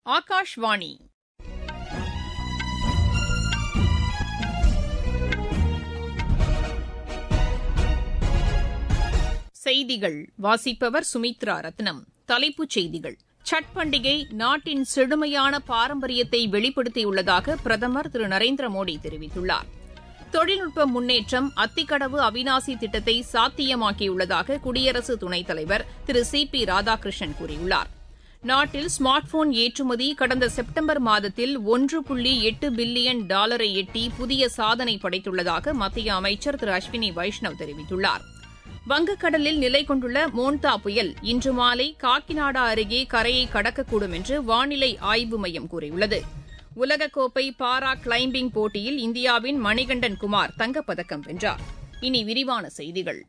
ஆகாஷ்வாணி செய்திகள் வாசிப்பவர் சுமித்ரா ரத்னம் தலைப்புச் செய்திகள் சட் பண்டிகை நாட்டின் செழுமையான பாரம்பரியத்தை வெளிப்படுத்தியுள்ளதாக பிரதமர் திரு நரேந்திர மோடி தெரிவித்துள்ளார் தொழில்நுட்ப முன்னேற்றம் அத்திக்கடவு அவினாசி திட்டத்தை சாத்தியமாக்கியுள்ளதாக குடியரசு துணைத் தலைவர் திரு சி பி ராதாகிருஷ்ணன் கூறியுள்ளார் நாட்டில் ஸ்மார்ட் போன் ஏற்றுமதி கடந்த செப்டம்பர் மாதத்தில் ஒன்று புள்ளி எட்டு பில்லியன் டாலரை எட்டி புதிய சாதனை படைத்துள்ளதாக மத்திய அமைச்சர் திரு அஸ்வினி வைஷ்ணவ் தெரிவித்துள்ளார் வங்கக்கடலில் நிலை கொண்டுள்ள மோன்தா புயல் இன்று மாலை காக்கிநாடா அருகே கரையை கடக்கக்கூடும் என்று வானிலை ஆய்வு மையம் கூறியுள்ளது உலகக்கோப்பை பாரா கிளைம்பிங் போட்டியில் இந்தியாவின் மணிகண்டன் குமார் தங்கப்பதக்கம் வென்றார் இனி விரிவான செய்திகள்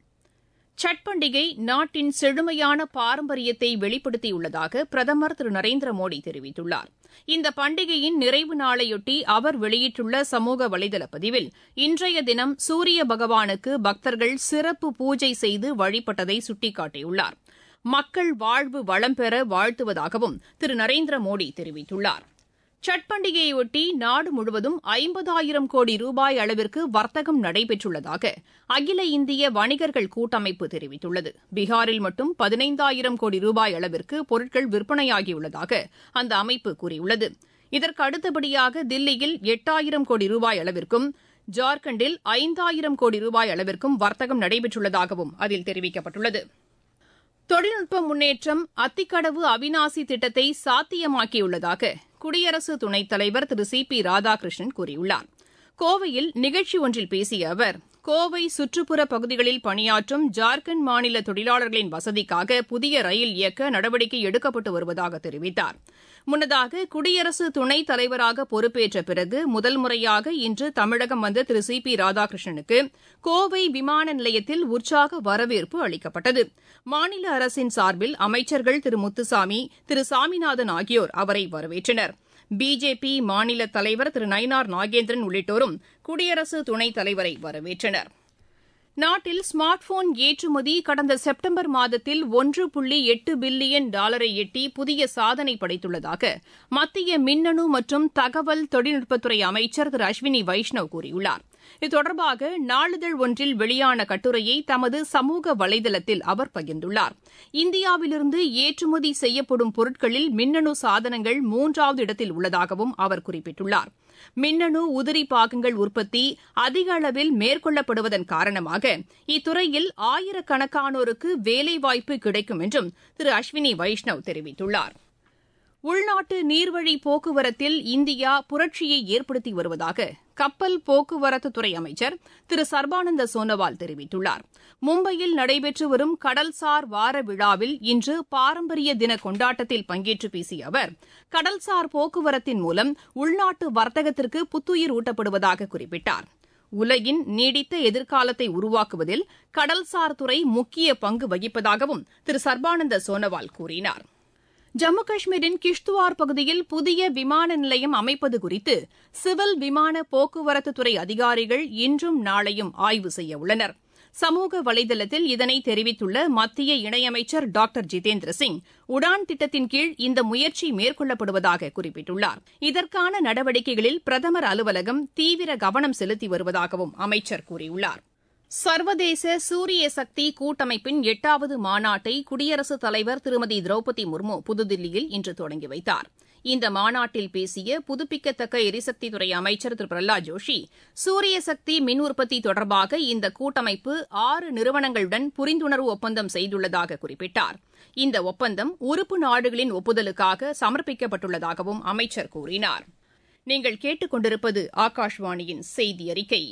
சட் பண்டிகை நாட்டின் செழுமையான பாரம்பரியத்தை வெளிப்படுத்தியுள்ளதாக பிரதமர் திரு நரேந்திர மோடி தெரிவித்துள்ளார் இந்த பண்டிகையின் நிறைவு நாளையொட்டி அவர் வெளியிட்டுள்ள சமூக வலைதள பதிவில் இன்றைய தினம் சூரிய பகவானுக்கு பக்தர்கள் சிறப்பு பூஜை செய்து வழிபட்டதை சுட்டிக்காட்டியுள்ளார் மக்கள் வாழ்வு வளம் பெற வாழ்த்துவதாகவும் திரு நரேந்திர மோடி தெரிவித்துள்ளார் சட் பண்டிகையொட்டி நாடு முழுவதும் ஐம்பதாயிரம் கோடி ரூபாய் அளவிற்கு வர்த்தகம் நடைபெற்றுள்ளதாக அகில இந்திய வணிகர்கள் கூட்டமைப்பு தெரிவித்துள்ளது பீகாரில் மட்டும் பதினைந்தாயிரம் கோடி ரூபாய் அளவிற்கு பொருட்கள் விற்பனையாகியுள்ளதாக அந்த அமைப்பு கூறியுள்ளது இதற்கு அடுத்தபடியாக தில்லியில் எட்டாயிரம் கோடி ரூபாய் அளவிற்கும் ஜார்க்கண்டில் ஐந்தாயிரம் கோடி ரூபாய் அளவிற்கும் வர்த்தகம் நடைபெற்றுள்ளதாகவும் அதில் தெரிவிக்கப்பட்டுள்ளது தொழில்நுட்ப முன்னேற்றம் அத்திக்கடவு அவினாசி திட்டத்தை சாத்தியமாக்கியுள்ளதாக குடியரசு துணைத் தலைவர் திரு சி பி ராதாகிருஷ்ணன் கூறியுள்ளார் கோவையில் நிகழ்ச்சி ஒன்றில் பேசிய அவர் கோவை சுற்றுப்புற பகுதிகளில் பணியாற்றும் ஜார்க்கண்ட் மாநில தொழிலாளர்களின் வசதிக்காக புதிய ரயில் இயக்க நடவடிக்கை எடுக்கப்பட்டு வருவதாக தெரிவித்தார் முன்னதாக குடியரசு துணைத் தலைவராக பொறுப்பேற்ற பிறகு முதல் முறையாக இன்று தமிழகம் வந்த திரு சி பி ராதாகிருஷ்ணனுக்கு கோவை விமான நிலையத்தில் உற்சாக வரவேற்பு அளிக்கப்பட்டது மாநில அரசின் சார்பில் அமைச்சர்கள் திரு முத்துசாமி திரு சாமிநாதன் ஆகியோர் அவரை வரவேற்றனர் பிஜேபி மாநில தலைவர் திரு நயினார் நாகேந்திரன் உள்ளிட்டோரும் குடியரசு துணைத் தலைவரை வரவேற்றனர் நாட்டில் ஸ்மார்ட் போன் ஏற்றுமதி கடந்த செப்டம்பர் மாதத்தில் ஒன்று புள்ளி எட்டு பில்லியன் டாலரை எட்டி புதிய சாதனை படைத்துள்ளதாக மத்திய மின்னணு மற்றும் தகவல் தொழில்நுட்பத்துறை அமைச்சர் திரு அஸ்வினி வைஷ்ணவ் கூறியுள்ளார் இது தொடர்பாக நாளிதழ் ஒன்றில் வெளியான கட்டுரையை தமது சமூக வலைதளத்தில் அவர் பகிர்ந்துள்ளார் இந்தியாவிலிருந்து ஏற்றுமதி செய்யப்படும் பொருட்களில் மின்னணு சாதனங்கள் மூன்றாவது இடத்தில் உள்ளதாகவும் அவர் குறிப்பிட்டுள்ளார் மின்னணு உதிரி பாகங்கள் உற்பத்தி அதிக அளவில் மேற்கொள்ளப்படுவதன் காரணமாக இத்துறையில் ஆயிரக்கணக்கானோருக்கு வேலைவாய்ப்பு கிடைக்கும் என்றும் திரு அஸ்வினி வைஷ்ணவ் தெரிவித்துள்ளார் உள்நாட்டு நீர்வழி போக்குவரத்தில் இந்தியா புரட்சியை ஏற்படுத்தி வருவதாக கப்பல் போக்குவரத்துத்துறை அமைச்சர் திரு சர்பானந்த சோனோவால் தெரிவித்துள்ளார் மும்பையில் நடைபெற்று வரும் கடல்சார் வார விழாவில் இன்று பாரம்பரிய தின கொண்டாட்டத்தில் பங்கேற்று பேசிய அவர் கடல்சார் போக்குவரத்தின் மூலம் உள்நாட்டு வர்த்தகத்திற்கு புத்துயிர் ஊட்டப்படுவதாக குறிப்பிட்டார் உலகின் நீடித்த எதிர்காலத்தை உருவாக்குவதில் கடல்சார் துறை முக்கிய பங்கு வகிப்பதாகவும் திரு சர்பானந்த சோனோவால் கூறினார் ஜம்மு காஷ்மீரின் கிஷ்துவார் பகுதியில் புதிய விமான நிலையம் அமைப்பது குறித்து சிவில் விமான போக்குவரத்துத்துறை அதிகாரிகள் இன்றும் நாளையும் ஆய்வு செய்ய உள்ளனர் சமூக வலைதளத்தில் இதனை தெரிவித்துள்ள மத்திய இணையமைச்சர் டாக்டர் ஜிதேந்திர சிங் உடான் திட்டத்தின் கீழ் இந்த முயற்சி மேற்கொள்ளப்படுவதாக குறிப்பிட்டுள்ளார் இதற்கான நடவடிக்கைகளில் பிரதமர் அலுவலகம் தீவிர கவனம் செலுத்தி வருவதாகவும் அமைச்சர் கூறியுள்ளார் சர்வதேச சூரிய சக்தி கூட்டமைப்பின் எட்டாவது மாநாட்டை குடியரசுத் தலைவர் திருமதி திரௌபதி முர்மு புதுதில்லியில் இன்று தொடங்கி வைத்தார் இந்த மாநாட்டில் பேசிய புதுப்பிக்கத்தக்க எரிசக்தித்துறை அமைச்சர் திரு பிரஹ்லாத் ஜோஷி சூரிய சக்தி மின் உற்பத்தி தொடர்பாக இந்த கூட்டமைப்பு ஆறு நிறுவனங்களுடன் புரிந்துணர்வு ஒப்பந்தம் செய்துள்ளதாக குறிப்பிட்டார் இந்த ஒப்பந்தம் உறுப்பு நாடுகளின் ஒப்புதலுக்காக சமர்ப்பிக்கப்பட்டுள்ளதாகவும் அமைச்சர் கூறினார் நீங்கள் கேட்டுக் கொண்டிருப்பது ஆகாஷ்வாணியின் செய்தி அறிக்கை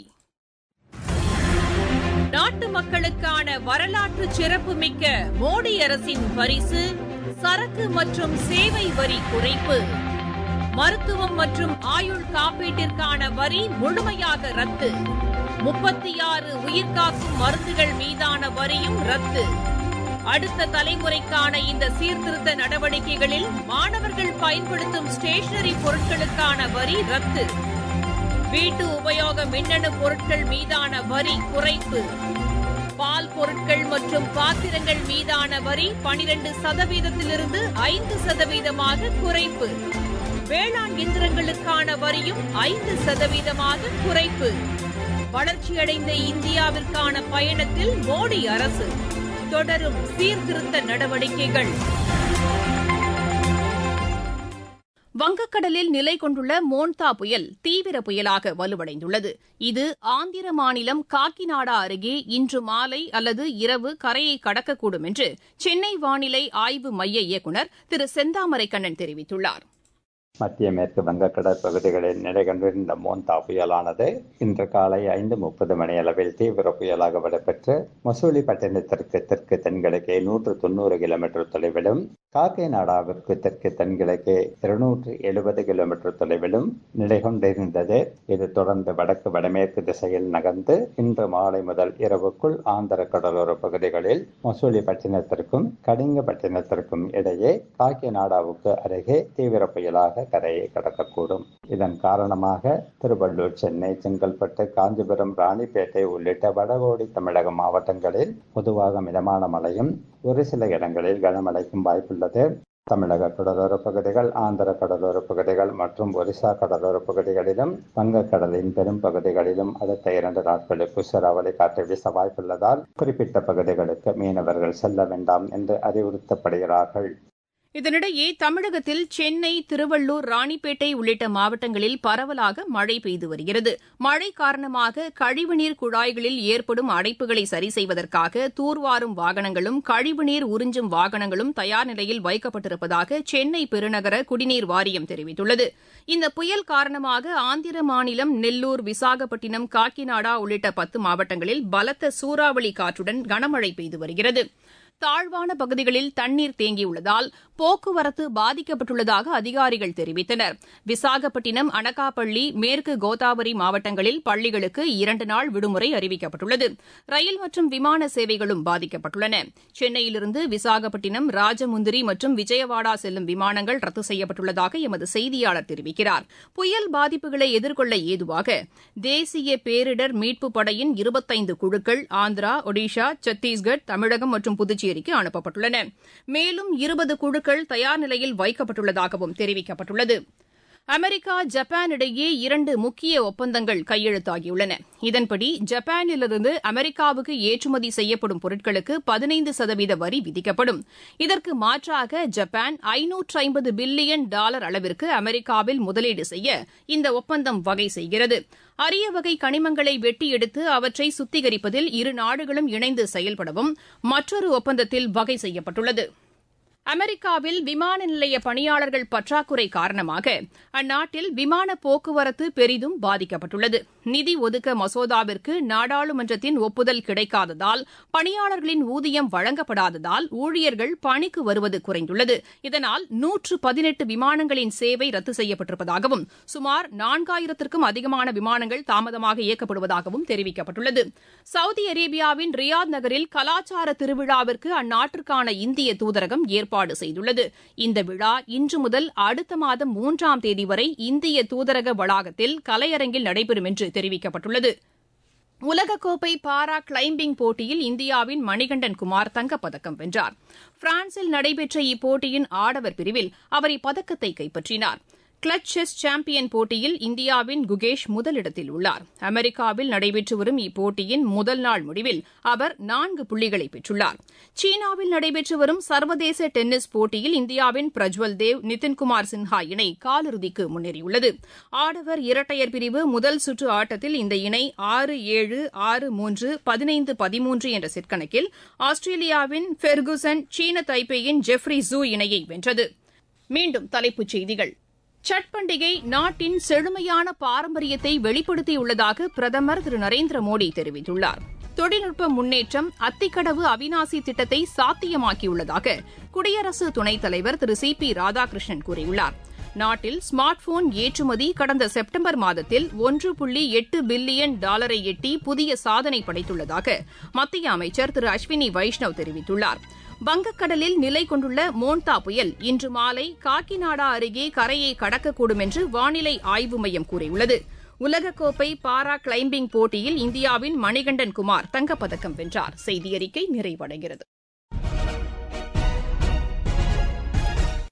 நாட்டு மக்களுக்கான வரலாற்று சிறப்புமிக்க மோடி அரசின் பரிசு சரக்கு மற்றும் சேவை வரி குறைப்பு மருத்துவம் மற்றும் ஆயுள் காப்பீட்டிற்கான வரி முழுமையாக ரத்து முப்பத்தி ஆறு உயிர்காக்கும் மருந்துகள் மீதான வரியும் ரத்து அடுத்த தலைமுறைக்கான இந்த சீர்திருத்த நடவடிக்கைகளில் மாணவர்கள் பயன்படுத்தும் ஸ்டேஷனரி பொருட்களுக்கான வரி ரத்து வீட்டு உபயோக மின்னணு பொருட்கள் மீதான வரி குறைப்பு பால் பொருட்கள் மற்றும் பாத்திரங்கள் மீதான வரி பனிரெண்டு சதவீதத்திலிருந்து ஐந்து சதவீதமாக குறைப்பு வேளாண் இயந்திரங்களுக்கான வரியும் ஐந்து சதவீதமாக குறைப்பு வளர்ச்சியடைந்த இந்தியாவிற்கான பயணத்தில் மோடி அரசு தொடரும் சீர்திருத்த நடவடிக்கைகள் வங்கக்கடலில் நிலை கொண்டுள்ள மோன்தா புயல் தீவிர புயலாக வலுவடைந்துள்ளது இது ஆந்திர மாநிலம் காக்கிநாடா அருகே இன்று மாலை அல்லது இரவு கரையை கடக்கக்கூடும் என்று சென்னை வானிலை ஆய்வு மைய இயக்குநர் திரு செந்தாமரை கண்ணன் தெரிவித்துள்ளார் மத்திய மேற்கு வங்கக்கடல் பகுதிகளில் நிலை கொண்டிருந்த மோந்தா புயலானது இன்று காலை ஐந்து முப்பது மணி அளவில் தீவிர புயலாக வலுப்பெற்று மசூலிப்பட்டினத்திற்கு தெற்கு தென்கிழக்கே நூற்று தொண்ணூறு கிலோமீட்டர் தொலைவிலும் காக்கேநாடாவிற்கு தெற்கு தென்கிழக்கே இருநூற்று எழுபது கிலோமீட்டர் தொலைவிலும் நிலை கொண்டிருந்தது இது தொடர்ந்து வடக்கு வடமேற்கு திசையில் நகர்ந்து இன்று மாலை முதல் இரவுக்குள் ஆந்திர கடலோர பகுதிகளில் மசூலிப்பட்டினத்திற்கும் கடிங்கப்பட்டினத்திற்கும் இடையே காக்கேநாடாவுக்கு அருகே தீவிர புயலாக கரையை கடக்கக்கூடும் இதன் காரணமாக திருவள்ளூர் சென்னை செங்கல்பட்டு காஞ்சிபுரம் ராணிப்பேட்டை உள்ளிட்ட வடகோடி தமிழக மாவட்டங்களில் பொதுவாக மிதமான மழையும் ஒரு சில இடங்களில் கனமழைக்கும் வாய்ப்புள்ளது தமிழக கடலோர பகுதிகள் ஆந்திர கடலோர பகுதிகள் மற்றும் ஒரிசா கடலோர பகுதிகளிலும் வங்கக்கடலின் பெரும் பகுதிகளிலும் அடுத்த இரண்டு நாட்களுக்கு சூறாவளி காற்று வீச வாய்ப்புள்ளதால் குறிப்பிட்ட பகுதிகளுக்கு மீனவர்கள் செல்ல வேண்டாம் என்று அறிவுறுத்தப்படுகிறார்கள் இதனிடையே தமிழகத்தில் சென்னை திருவள்ளூர் ராணிப்பேட்டை உள்ளிட்ட மாவட்டங்களில் பரவலாக மழை பெய்து வருகிறது மழை காரணமாக கழிவுநீர் குழாய்களில் ஏற்படும் அடைப்புகளை சரி செய்வதற்காக தூர்வாரும் வாகனங்களும் கழிவுநீர் உறிஞ்சும் வாகனங்களும் தயார் நிலையில் வைக்கப்பட்டிருப்பதாக சென்னை பெருநகர குடிநீர் வாரியம் தெரிவித்துள்ளது இந்த புயல் காரணமாக ஆந்திர மாநிலம் நெல்லூர் விசாகப்பட்டினம் காக்கிநாடா உள்ளிட்ட பத்து மாவட்டங்களில் பலத்த சூறாவளி காற்றுடன் கனமழை பெய்து வருகிறது தாழ்வான பகுதிகளில் தண்ணீர் தேங்கியுள்ளதால் போக்குவரத்து பாதிக்கப்பட்டுள்ளதாக அதிகாரிகள் தெரிவித்தனர் விசாகப்பட்டினம் அனகாப்பள்ளி மேற்கு கோதாவரி மாவட்டங்களில் பள்ளிகளுக்கு இரண்டு நாள் விடுமுறை அறிவிக்கப்பட்டுள்ளது ரயில் மற்றும் விமான சேவைகளும் பாதிக்கப்பட்டுள்ளன சென்னையிலிருந்து விசாகப்பட்டினம் ராஜமுந்திரி மற்றும் விஜயவாடா செல்லும் விமானங்கள் ரத்து செய்யப்பட்டுள்ளதாக எமது செய்தியாளர் தெரிவிக்கிறார் புயல் பாதிப்புகளை எதிர்கொள்ள ஏதுவாக தேசிய பேரிடர் மீட்புப் படையின் இருபத்தைந்து குழுக்கள் ஆந்திரா ஒடிஷா சத்தீஸ்கர் தமிழகம் மற்றும் புதுச்சேரி புதுச்சேரிக்கு அனுப்பப்பட்டுள்ளன மேலும் இருபது குழுக்கள் தயார் நிலையில் வைக்கப்பட்டுள்ளதாகவும் தெரிவிக்கப்பட்டுள்ளது அமெரிக்கா ஜப்பான் இடையே இரண்டு முக்கிய ஒப்பந்தங்கள் கையெழுத்தாகியுள்ளன இதன்படி ஜப்பானிலிருந்து அமெரிக்காவுக்கு ஏற்றுமதி செய்யப்படும் பொருட்களுக்கு பதினைந்து சதவீத வரி விதிக்கப்படும் இதற்கு மாற்றாக ஜப்பான் ஐநூற்று ஐம்பது பில்லியன் டாலர் அளவிற்கு அமெரிக்காவில் முதலீடு செய்ய இந்த ஒப்பந்தம் வகை செய்கிறது அரிய வகை கனிமங்களை வெட்டி எடுத்து அவற்றை சுத்திகரிப்பதில் இரு நாடுகளும் இணைந்து செயல்படவும் மற்றொரு ஒப்பந்தத்தில் வகை செய்யப்பட்டுள்ளது அமெரிக்காவில் விமான நிலைய பணியாளர்கள் பற்றாக்குறை காரணமாக அந்நாட்டில் விமான போக்குவரத்து பெரிதும் பாதிக்கப்பட்டுள்ளது நிதி ஒதுக்க மசோதாவிற்கு நாடாளுமன்றத்தின் ஒப்புதல் கிடைக்காததால் பணியாளர்களின் ஊதியம் வழங்கப்படாததால் ஊழியர்கள் பணிக்கு வருவது குறைந்துள்ளது இதனால் நூற்று பதினெட்டு விமானங்களின் சேவை ரத்து செய்யப்பட்டிருப்பதாகவும் சுமார் நான்காயிரத்திற்கும் அதிகமான விமானங்கள் தாமதமாக இயக்கப்படுவதாகவும் தெரிவிக்கப்பட்டுள்ளது சவுதி அரேபியாவின் ரியாத் நகரில் கலாச்சார திருவிழாவிற்கு அந்நாட்டிற்கான இந்திய தூதரகம் ஏற்பாடு செய்துள்ளது இந்த விழா இன்று முதல் அடுத்த மாதம் மூன்றாம் தேதி வரை இந்திய தூதரக வளாகத்தில் கலையரங்கில் நடைபெறும் என்று தெரிவிக்கப்பட்டுள்ளது உலகக்கோப்பை பாரா கிளைம்பிங் போட்டியில் இந்தியாவின் மணிகண்டன் குமார் தங்கப்பதக்கம் வென்றார் பிரான்சில் நடைபெற்ற இப்போட்டியின் ஆடவர் பிரிவில் அவர் இப்பதக்கத்தை கைப்பற்றினார் கிளட்ச் செஸ் சாம்பியன் போட்டியில் இந்தியாவின் குகேஷ் முதலிடத்தில் உள்ளார் அமெரிக்காவில் நடைபெற்று வரும் இப்போட்டியின் முதல் நாள் முடிவில் அவர் நான்கு புள்ளிகளை பெற்றுள்ளார் சீனாவில் நடைபெற்று வரும் சர்வதேச டென்னிஸ் போட்டியில் இந்தியாவின் பிரஜ்வல் தேவ் நிதின்குமார் சின்ஹா இணை காலிறுதிக்கு முன்னேறியுள்ளது ஆடவர் இரட்டையர் பிரிவு முதல் சுற்று ஆட்டத்தில் இந்த இணை ஆறு ஏழு ஆறு மூன்று பதினைந்து பதிமூன்று என்ற செட் கணக்கில் ஆஸ்திரேலியாவின் ஃபெர்குசன் சீன தைப்பேயின் ஜெஃப்ரி ஜூ இணையை வென்றது மீண்டும் தலைப்புச் செய்திகள் சட் பண்டிகை நாட்டின் செழுமையான பாரம்பரியத்தை வெளிப்படுத்தியுள்ளதாக பிரதமர் திரு நரேந்திர மோடி தெரிவித்துள்ளார் தொழில்நுட்ப முன்னேற்றம் அத்திக்கடவு அவினாசி திட்டத்தை சாத்தியமாக்கியுள்ளதாக குடியரசு துணைத் தலைவர் திரு சி பி ராதாகிருஷ்ணன் கூறியுள்ளார் நாட்டில் ஸ்மார்ட் போன் ஏற்றுமதி கடந்த செப்டம்பர் மாதத்தில் ஒன்று புள்ளி எட்டு பில்லியன் டாலரை எட்டி புதிய சாதனை படைத்துள்ளதாக மத்திய அமைச்சர் திரு அஸ்வினி வைஷ்ணவ் தெரிவித்துள்ளார் வங்கக்கடலில் நிலை கொண்டுள்ள மோன்தா புயல் இன்று மாலை காக்கிநாடா அருகே கரையை கடக்கக்கூடும் என்று வானிலை ஆய்வு மையம் கூறியுள்ளது உலகக்கோப்பை பாரா கிளைம்பிங் போட்டியில் இந்தியாவின் மணிகண்டன் குமார் தங்கப்பதக்கம் வென்றார் செய்தியறிக்கை நிறைவடைகிறது